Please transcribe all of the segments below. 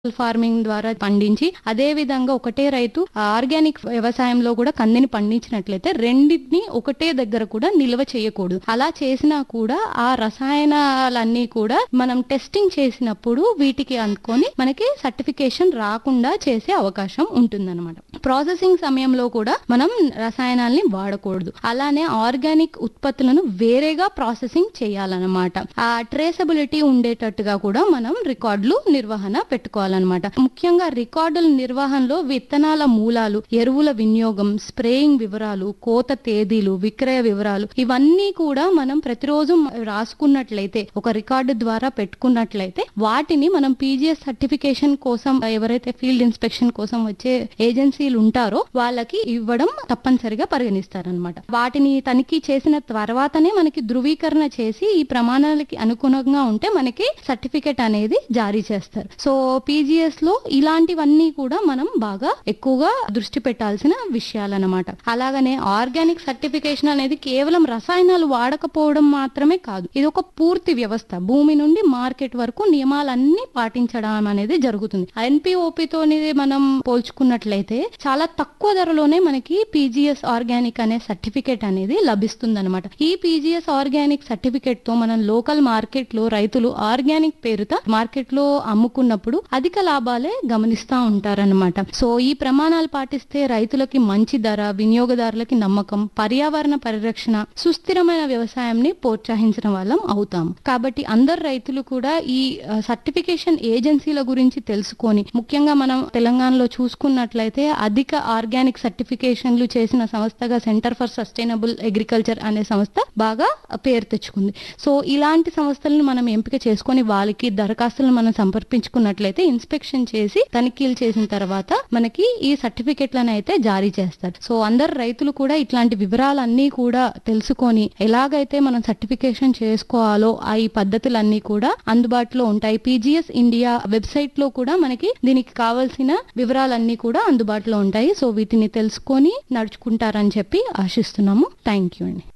farming ద్వారా పండించి అదే విధంగా ఒకటే రైతు ఆర్గానిక్ వ్యవసాయంలో కూడా కందిని పండించినట్లయితే రెండింటిని ఒకటే దగ్గర కూడా నిల్వ చేయకూడదు అలా చేసినా కూడా ఆ రసాయనాలన్నీ కూడా మనం టెస్టింగ్ చేసినప్పుడు వీటికి అనుకొని మనకి సర్టిఫికేషన్ రాకుండా చేసే అవకాశం ఉంటుందన్నమాట ప్రాసెసింగ్ సమయంలో కూడా మనం రసాయనాల్ని వాడకూడదు అలానే ఆర్గానిక్ ఉత్పత్తులను వేరేగా ప్రాసెసింగ్ చేయాలన్నమాట ఆ ట్రేసబిలిటీ ఉండేటట్టుగా కూడా మనం రికార్డులు నిర్వహణ పెట్టుకోవాలన్నమాట ముఖ్యంగా రికార్డుల నిర్వహణలో విత్తనాల మూలాలు ఎరువుల వినియోగం స్ప్రేయింగ్ వివరాలు కోత తేదీలు విక్రయ వివరాలు ఇవన్నీ కూడా మనం ప్రతిరోజు రాసుకున్నట్లయితే ఒక రికార్డు ద్వారా పెట్టుకున్నట్లయితే వాటిని మనం పీజీఎస్ సర్టిఫికేషన్ కోసం ఎవరైతే ఫీల్డ్ ఇన్స్పెక్షన్ కోసం వచ్చే ఏజెన్సీలు ఉంటారో వాళ్ళకి ఇవ్వడం తప్పనిసరిగా పరిగణిస్తారనమాట వాటిని తనిఖీ చేసిన తర్వాతనే మనకి ధృవీకరణ చేసి ఈ ప్రమాణాలకి అనుగుణంగా ఉంటే మనకి సర్టిఫికేట్ అనేది జారీ చేస్తారు సో పీజీఎస్ లో ఇలాంటివన్నీ కూడా మనం బాగా ఎక్కువగా దృష్టి పెట్టాల్సిన విషయాలన్నమాట అలాగనే ఆర్గానిక్ సర్టిఫికేషన్ అనేది కేవలం రసాయనాలు వాడకపోవడం మాత్రమే కాదు ఇది ఒక పూర్తి వ్యవస్థ భూమి నుండి మార్కెట్ వరకు నియమాలన్నీ పాటించడం అనేది జరుగుతుంది ఎన్పిఓపి తోని మనం పోల్చుకున్నట్లయితే చాలా తక్కువ ధరలోనే మనకి పీజీఎస్ ఆర్గానిక్ అనే సర్టిఫికేట్ అనేది లభిస్తుంది అనమాట ఈ పీజీఎస్ ఆర్గానిక్ సర్టిఫికేట్ తో మనం లోకల్ మార్కెట్ లో రైతులు ఆర్గానిక్ పేరుతో మార్కెట్ లో అమ్ముకున్నప్పుడు అధిక లాభాలే గమనిస్తా ఉంటారన్నమాట సో ఈ ప్రమాణాలు పాటిస్తే రైతులకి మంచి ధర వినియోగదారులకి నమ్మకం పర్యావరణ పరిరక్షణ సుస్థిరమైన వ్యవసాయంని ప్రోత్సహించిన వాళ్ళం అవుతాం కాబట్టి అందరు రైతులు కూడా ఈ ఆ, సర్టిఫికేషన్ ఏజెన్సీల గురించి తెలుసుకొని ముఖ్యంగా మనం తెలంగాణలో చూసుకున్నట్లయితే అధిక ఆర్గానిక్ సర్టిఫికేషన్లు చేసిన సంస్థగా సెంటర్ ఫర్ సస్టైనబుల్ అగ్రికల్చర్ అనే సంస్థ బాగా పేరు తెచ్చుకుంది సో ఇలాంటి సంస్థలను మనం ఎంపిక చేసుకొని వాళ్ళకి దరఖాస్తులను మనం సంపర్పించుకున్నట్లయితే ఇన్స్పెక్షన్ చేసి తనిఖీలు చేసిన తర్వాత మనకి ఈ సర్టిఫికెట్లను అయితే జారీ చేస్తారు సో అందరు రైతులు కూడా ఇట్లాంటి వివరాలన్నీ కూడా తెలుసుకొని ఎలాగైతే మనం సర్టిఫికేషన్ చేసుకోవాలో ఆ ఈ పద్ధతులన్నీ కూడా అందుబాటులో ఉంటాయి పీజీఎస్ ఇండియా వెబ్సైట్ లో కూడా మనకి దీనికి కావాల్సిన వివరాలన్నీ కూడా అందుబాటులో ఉంటాయి సో వీటిని తెలుసుకొని నడుచుకుంటారని చెప్పి ఆశిస్తున్నాము థ్యాంక్ యూ అండి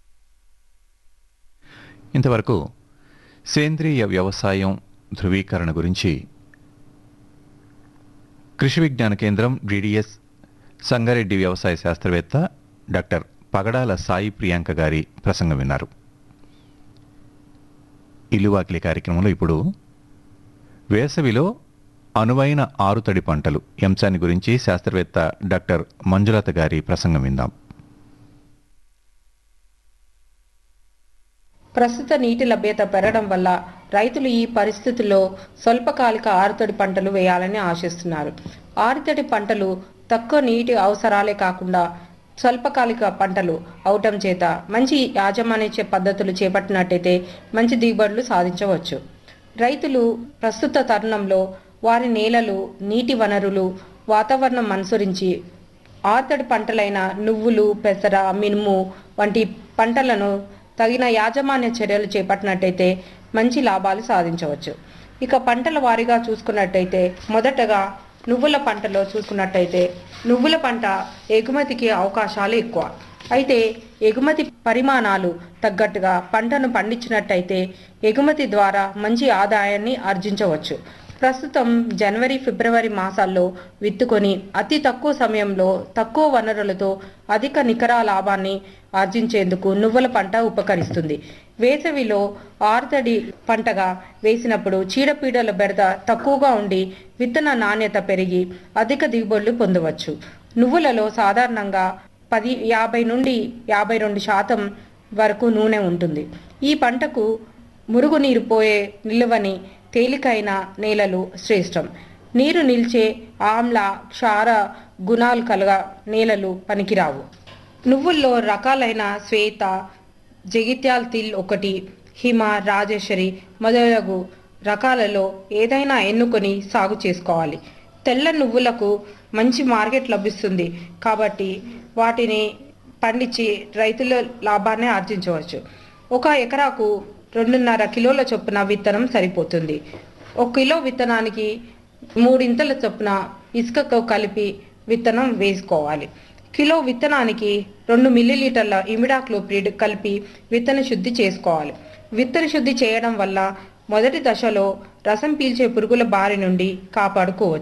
ఇంతవరకు సేంద్రియ వ్యవసాయం ధృవీకరణ గురించి కృషి విజ్ఞాన కేంద్రం డిడిఎస్ సంగారెడ్డి వ్యవసాయ శాస్త్రవేత్త డాక్టర్ పగడాల సాయి ప్రియాంక గారి ప్రసంగం విన్నారు ఇల్లువాకిలి కార్యక్రమంలో ఇప్పుడు వేసవిలో అనువైన ఆరుతడి పంటలు ఈ అంశాన్ని గురించి శాస్త్రవేత్త డాక్టర్ మంజులత గారి ప్రసంగం విందాం ప్రస్తుత నీటి లభ్యత పెరగడం వల్ల రైతులు ఈ పరిస్థితుల్లో స్వల్పకాలిక ఆరుతడి పంటలు వేయాలని ఆశిస్తున్నారు ఆరుతడి పంటలు తక్కువ నీటి అవసరాలే కాకుండా స్వల్పకాలిక పంటలు అవటం చేత మంచి యాజమాన్య పద్ధతులు చేపట్టినట్టయితే మంచి దిగుబడులు సాధించవచ్చు రైతులు ప్రస్తుత తరుణంలో వారి నేలలు నీటి వనరులు వాతావరణం అనుసరించి ఆర్తడి పంటలైన నువ్వులు పెసర మినుము వంటి పంటలను తగిన యాజమాన్య చర్యలు చేపట్టినట్టయితే మంచి లాభాలు సాధించవచ్చు ఇక పంటల వారీగా చూసుకున్నట్టయితే మొదటగా నువ్వుల పంటలో చూసుకున్నట్టయితే నువ్వుల పంట ఎగుమతికి అవకాశాలు ఎక్కువ అయితే ఎగుమతి పరిమాణాలు తగ్గట్టుగా పంటను పండించినట్టయితే ఎగుమతి ద్వారా మంచి ఆదాయాన్ని ఆర్జించవచ్చు ప్రస్తుతం జనవరి ఫిబ్రవరి మాసాల్లో విత్తుకొని అతి తక్కువ సమయంలో తక్కువ వనరులతో అధిక నికర లాభాన్ని ఆర్జించేందుకు నువ్వుల పంట ఉపకరిస్తుంది వేసవిలో ఆరుతడి పంటగా వేసినప్పుడు చీడపీడల బెడద తక్కువగా ఉండి విత్తన నాణ్యత పెరిగి అధిక దిగుబడులు పొందవచ్చు నువ్వులలో సాధారణంగా పది యాభై నుండి యాభై రెండు శాతం వరకు నూనె ఉంటుంది ఈ పంటకు మురుగునీరు పోయే నిలువని తేలికైన నేలలు శ్రేష్టం నీరు నిల్చే ఆమ్ల క్షార గుణాలు కలగ నేలలు పనికిరావు నువ్వుల్లో రకాలైన శ్వేత జగిత్యాల్ తిల్ ఒకటి హిమ రాజేశ్వరి మొదలగు రకాలలో ఏదైనా ఎన్నుకొని సాగు చేసుకోవాలి తెల్ల నువ్వులకు మంచి మార్కెట్ లభిస్తుంది కాబట్టి వాటిని పండించి రైతుల లాభాన్ని ఆర్జించవచ్చు ఒక ఎకరాకు రెండున్నర కిలోల చొప్పున విత్తనం సరిపోతుంది ఒక కిలో విత్తనానికి మూడింతల చొప్పున ఇసుకతో కలిపి విత్తనం వేసుకోవాలి కిలో విత్తనానికి రెండు మిల్లీలీటర్ల ఇమిడాక్లోప్రిడ్ కలిపి విత్తన శుద్ధి చేసుకోవాలి విత్తన శుద్ధి చేయడం వల్ల మొదటి దశలో రసం పీల్చే పురుగుల బారి నుండి కాపాడుకోవచ్చు